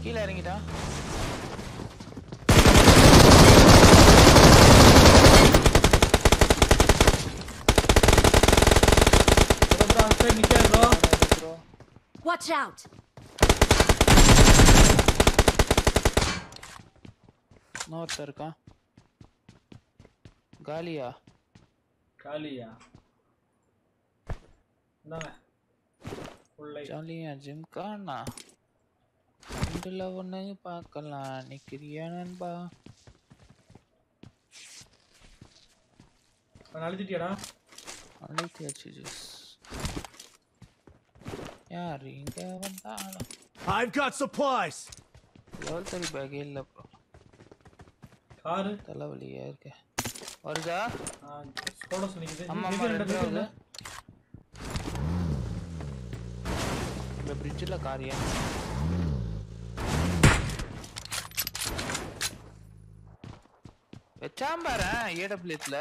கீழே இறங்கிட்டான் ப்ரோ அந்த சைடு நிக்காது ப்ரோ ப்ரோ Watch out! இன்னொருத்தன் இருக்கான் காலியா காலியா இந்தாங்க உள்ளே ஜாலியா ஜிம்கானா ரெண்டுல ஒண்ணு பார்க்கலாம் நிக்கிறியா நண்பா அவன் அழுத்திட்டியாடா அழுத்தியாச்சு ஜூஸ் யார் இங்க வந்தாலும் I've got supplies. Level three பேக்கே இல்லை ப்ரோ காரு தலைவலியா இருக்க வருதா ஸ்கோடஸ் நிக்குது ஆமா இது ஆமா ரெண்டு ரெண்டு பேர் வருது இந்த பிரிட்ஜில் காரியா வச்சாம் பாரு ஏடபிள்யூஸ்ல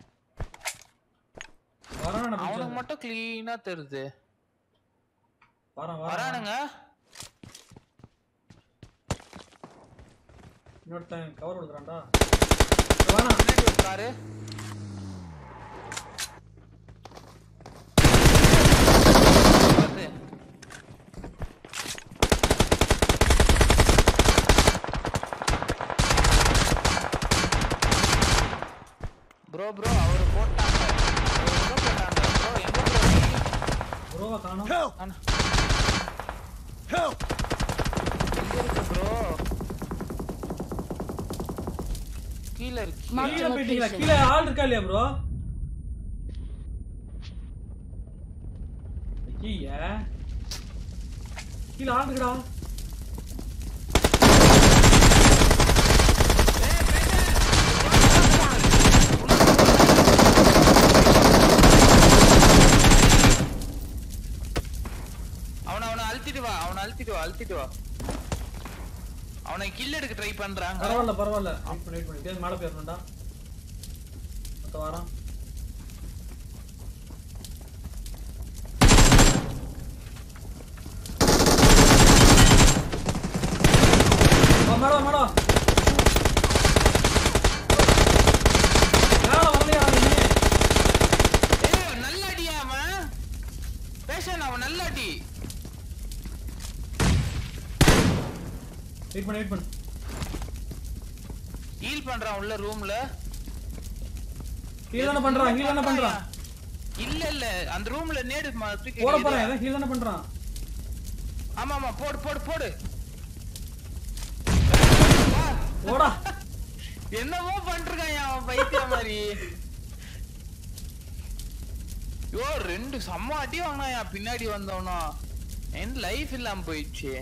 வரான அவனுக்கு மட்டும் கிளீனா தெரியுது வரான் வரான் வரானுங்க இன்னொருத்தன் கவர் கொடுக்குறான்டா வரானா பின்னாடி ஒரு காரு வருது. ப்ரோ ப்ரோ அவரு போட்டாங்க அவரு எங்க போட்டாங்க ப்ரோ எங்க ப்ரோ ப்ரோவை காணோம் Help! ஆனா Help! எங்க இருக்கு ப்ரோ கீழ இருக்கு Mark கீழே the போயிட்டீங்களா location. கீழே ஆள் இருக்கா இல்லையா ப்ரோ கீழே கீழே ஆள் இருக்குடா அவனை அவனை அழுத்திட்டு வா அவனை அழுத்திட்டு வா அழுத்திட்டு வா அவனை கில் எடுக்க ட்ரை பண்றாங்க பரவாயில்ல பரவாயில்ல வெயிட் பண்ணி வெயிட் பண்ணி இதே மேலே போயிடணும்டா மொத்த வாரம் வா, மேல வா, மேல வா. மேல வரலையா நீ? ஏய் நல்ல அடியா அவன் பேஷன் அவன் நல்ல அடி வெயிட் பண்ணு வெயிட் பண்ணு ஹீல் பண்றான் உள்ள ரூம்ல ஹீல் தானே பண்றான் ஹீல் தானே பண்றான் இல்ல இல்ல அந்த ரூம்ல நேடு ம- தூக்கி போட அடிக்குது. போறேன் ஹீல் தானே பண்றான் ஆமா ஆமா போடு போடு போடு வா. போடா என்னமோ பண்றான் அவன் பைத்திய மாதிரி யோ ரெண்டு செம்ம அடி வாங்கினா பின்னாடி வந்தவனா என் லைஃப் இல்லாம போயிடுச்சு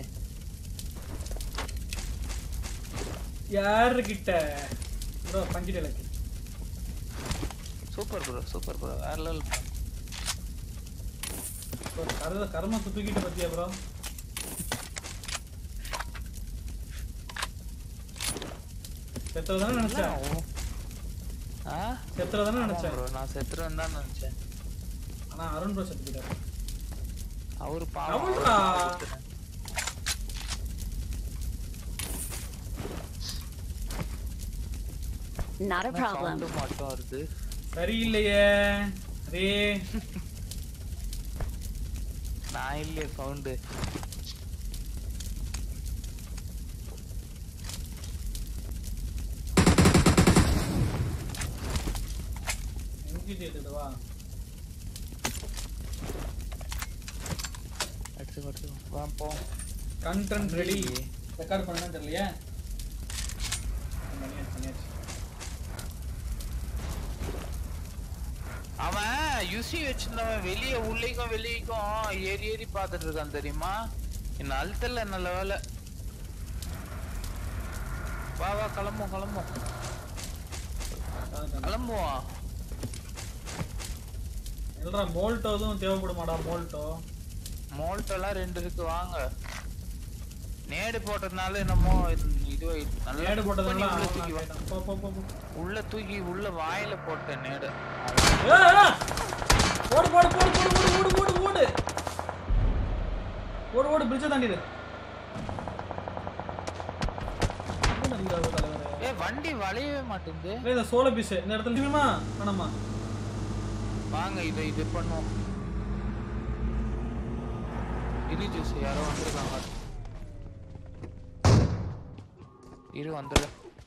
யாரு கிட்ட ப்ரோ பஞ்சிட்டு எனக்கு சூப்பர் ப்ரோ சூப்பர் ப்ரோ வேற லெவல் ப்ரோ கருத கர்ம தூக்கிட்ட பத்தியா ப்ரோ செத்துறதானே நினைச்சேன் ஆ செத்துறதானே நினைச்சேன் ப்ரோ நான் செத்துருவேன் தான் நினைச்சேன் ஆனா அருண் ப்ரோ செத்துக்கிட்டாரு அவரு பாவம் அவள்ரா. அவரு செத்துட்டாரு. Not a என்ன problem. sound மட்டும் வருது சரியில்லையே அதே நான் இல்லையே சவுண்டு எங்கிட்ட எடுத்துவா எடுத்து எடுத்து வா போ கண்டென்ட் ரெடி ரெக்கார்ட் பண்ணணும்னு தெரியலையே பண்ணியாச்சு பண்ணியாச்சு அவன் யுசி வச்சிருந்தவன் வெளிய உள்ளேக்கும் வெளியக்கும் ஏறி ஏறி பார்த்துட்டு இருக்கான் தெரியுமா என்ன அழுத்தல நல்ல வேலை வா வா கிளம்புவோம் கிளம்புவோம் கிளம்புவோம் இல்லடா மோல்டோ எதுவும் தேவைப்படுமாடா மோல்டோ மோல்ட்டெல்லாம் ரெண்டு இருக்கு வாங்க நேடு போட்டதுனால என்னமோ இது- இது நல்லா நேடு போட்டதுனால உள்ள அவன் தூக்கி வா- கேட்டான். போ போ போ போ. உள்ள தூக்கி உள்ள வாயில போட்டேன் நேடு ஏய், ஏய். ஓடு போடு போடு போடு ஓடு ஓடு ஓடு ஓடு ஓடு ஓடு பிரிட்ஜை தாண்டிடு அடிக்கிறாரு தலைவரே ஏ வண்டி வளையவே மாட்டேங்குது இல்லை இந்த சோள பீஸ் இந்த இடத்துல நிற்கணுமா வேணாமா வாங்க இதை இது பண்ணுவோம் இரு ஜூஸ் யாரோ வந்திருக்காங்க இரு வந்துடு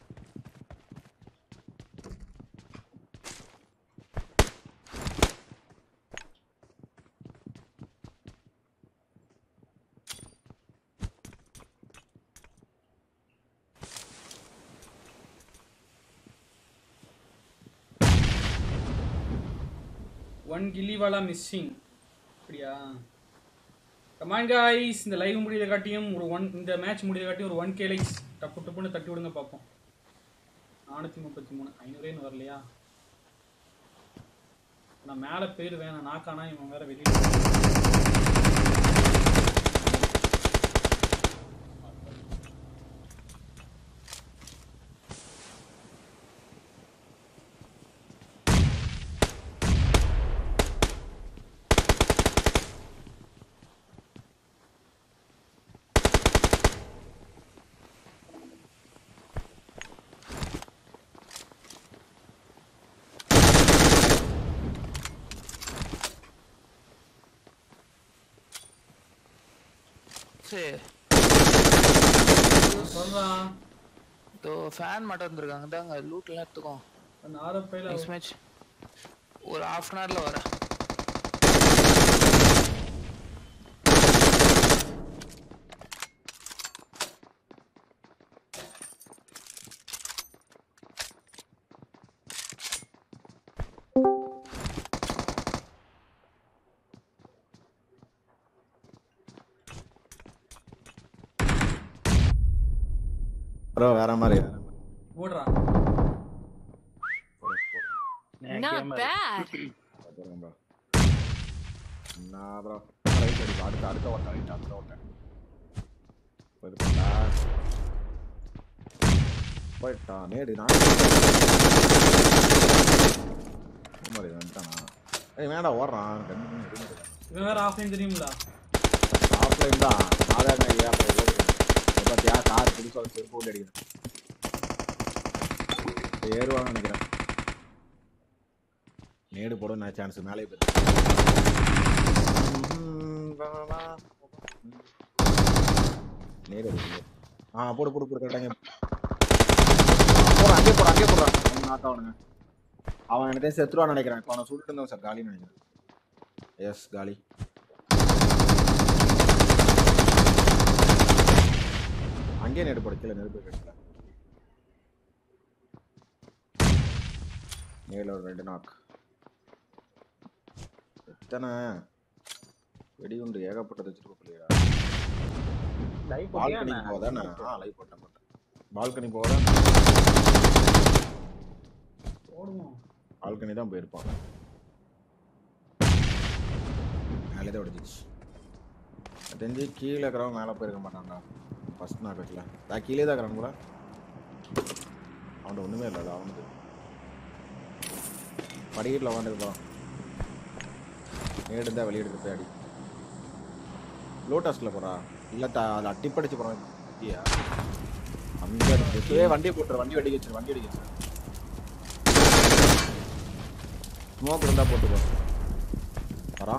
ஒன் கில்லிவாலா மிஸ்ஸிங் அப்படியா கமான் காய்ஸ் இந்த லைவ் முடியல காட்டியும் ஒரு ஒன் இந்த மேட்ச் முடியல காட்டியும் ஒரு ஒன் கே லைக்ஸ் டப்பு டப்புன்னு தட்டி விடுங்க பார்ப்போம் நானூற்றி முப்பத்தி மூணு ஐநூறுன்னு வரலையா நான் மேலே பேர் வேணாம் நாக்கானா இவன் வேற வெளியே சரி சொல்கிறான் இதோ ஃபேன் மட்டும் வந்திருக்காங்க தாங்க லூட்லாம் எடுத்துக்கோ அந்த ஆரப்பையில் நெக்ஸ்ட் மேட்ச் ஒரு ஹாஃப் அன் ஹவர்ல வரேன் ப்ரோ வேற மாதிரி ஓடுறா Not bad. ப்ரோ நான் ப்ரோ ரைட் அடி அடுத்த அடுத்த ஓட்ட ரைட் அடுத்த ஓட்ட இது பண்ணா போயிட்டான் நேடு நான் மாதிரி வந்துட்டானா ஏய் வேண்டா ஓடுறான் ரெண்டு மணி ரெண்டு மணி இவன் வேற ஆஃப்லைன் தெரியுங்களா ஆஃப்லைன் தான் சாதாரண ஏன் பார்த்தியா கார் புதுசாக செருப்பு ஓட்டி அடிக்கிறேன் ஏறுவான்னு நினைக்கிறேன் நேடு போட நான் சான்ஸ் மேலே போய் நேடு அடிக்குது. ஆ போடு போடு போடு கரெக்டாக போட அங்கே போட அங்கே போடுறான் அவன் நாக்க அவனுங்க அவன் எனக்கு செத்துருவான்னு நினைக்கிறேன் இப்போ அவனை சுட்டுட்டு இருந்தவன் சார் காலின்னு நினைக்கிறேன் எஸ் காலி அங்கேயே நேடு போட கீழே நெருப்பு கிடைக்கல நேரில் ஒரு ரெண்டு நாக் எத்தனை வெடிகுண்டு ஏகப்பட்டது வச்சிருக்க பிள்ளையா பால்கனி போதானே ஆ லைவ் போட்டேன் போட்டேன் பால்கனி போதா ஓடுவோம் பால்கனி தான் போயிருப்பான் மேலே தான் உடஞ்சிச்சு எனக்கு தெரிஞ்சு கீழே இருக்கிறவன் மேலே போயிருக்க மாட்டான்டா ஃபர்ஸ்ட் நான் கட்டல நான் கீழே தான் இருக்கிறான் கூட அவன்கிட்ட ஒன்றுமே இல்லை அவனுக்கு படிக்கட்டில் உட்காந்துருப்பான் நேடு இருந்தால் வெளியே எடுத்து போய் அடி லோட்டஸில் போகிறா இல்லை த அதில் அட்டிப்படிச்சு போகிறான் பத்தியா அங்கே அடிச்சு ஏய், வண்டியை போட்டுரு வண்டி அடிக்க வச்சிரு வண்டி அடிக்க வச்சிரு ஸ்மோக் இருந்தால் போட்டுக்கோ வரா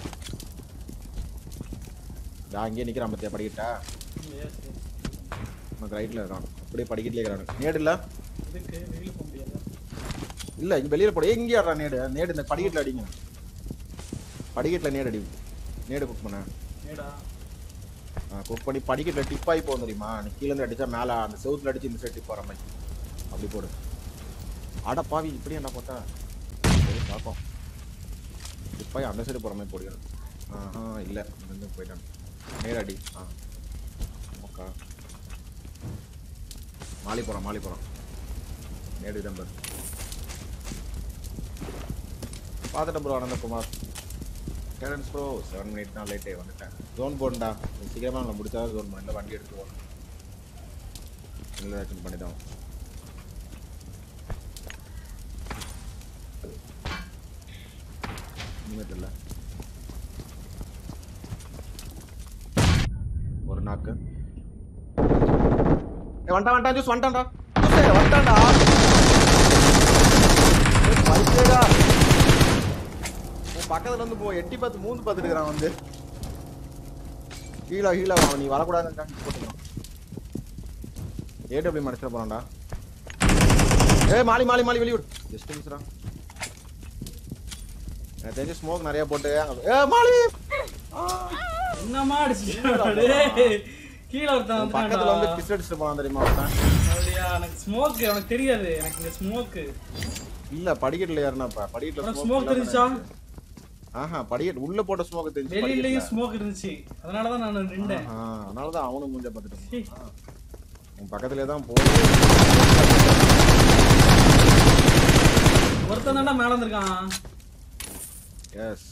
நான் அங்கேயே நிற்கிறான் பத்தியா படிக்கிட்டா எஸ் எஸ் நமக்கு ரைட்டில் இருக்கான் அப்படியே படிக்கட்டிலே இருக்கிறான் நேடு இல்லை இதுக்கு வெளியில் போக முடியாது இல்லை இங்கே வெளியில் போட எங்கே ஆடுறா நேடு நேடு இந்த படிக்கட்டில் அடிங்க படிக்கட்டில் நேடு அடி நேடு குக் பண்ண ஏடா குக் பண்ணி படிக்கட்டில் டிப்பாகி போகும் தெரியுமா நீ கீழேருந்து அடிச்சா மேலே அந்த செவுத்துல அடிச்சு இந்த சைடு டிப் வர மாதிரி அப்படி போடு அட பாவி இப்படி என்ன போட்டா சரி பார்ப்போம் டிப்பாகி அந்த சைடு போகிற மாதிரி போடுகிறது ஆஹா இல்லை இருந்து போயிட்டான் நேடு அடி ஆ ஓகா மாலி போகிறான் மாலி போகிறான் நேடு தான் பாரு பார்த்துட்டேன் ப்ரோ அனந்தகுமார் கேரன்ஸ் ப்ரோ செவன் மினிட் தான் லேட்டே வந்துட்டேன் ஜோன் போண்டா சீக்கிரமாக நம்ம முடிச்சா ஜோன் பண்ணல வண்டி எடுத்து போகணும் இல்லை ஏதாச்சும் பண்ணி தான் ஒன்றுமே தெரியல ஒரு நாக்கு ஏய், வந்துட்டான் வந்துட்டான் ஜூஸ் வந்துட்டான்டா ஜூஸ் வந்துட்டான்டா ஏய், பைத்தியடா. உன் பக்கத்துல வந்து போ எட்டி பார்த்து மூந்து பார்த்துட்டு இருக்கிறான் வந்து ஹீலா ஹீலா அவன் நீ வரக்கூடாதுன்னு போட்டுக்கலாம் ஏடபிள்யூ மடிச்சிட போறான்டா ஏய் மாலி மாலி மாலி வெளியூர் ஜஸ்ட் மிஸ்ரா எனக்கு தெரிஞ்சு ஸ்மோக் நிறைய போட்டு அங்க- ஏ மாலி ஆ, என்னமா அடிச்சிட்டான் டேய். கீழே ஒருத்தன் உன் பக்கத்துல வந்து வந்துட்டான்டா. பிஸ் அடிச்சுட்டு போனான் தெரியுமா ஒருத்தன் அப்படியா எனக்கு ஸ்மோக் எனக்கு தெரியாது எனக்கு இந்த ஸ்மோக் இல்ல படிக்கட்டுல ஏறினாப்பா படிக்கட்டுல உனக்கு smoke ஸ்மோக் இல்லாம தெரிஞ்சா ஆஹா படிக்கட்டு உள்ள போட்ட ஸ்மோக் தெரிஞ்சு வெளியிலயும் படிக்கட்டுல. ஸ்மோக் இருந்துச்சு அதனால தான் நான் நின்றேன் ஆஹா, அதனாலதான் அவனும் மூஞ்ச பார்த்துட்டு சீ. போனான். உன் பக்கத்துலயே தான் போய் ஒருத்தன் தான்டா மேல வந்திருக்கான் எஸ்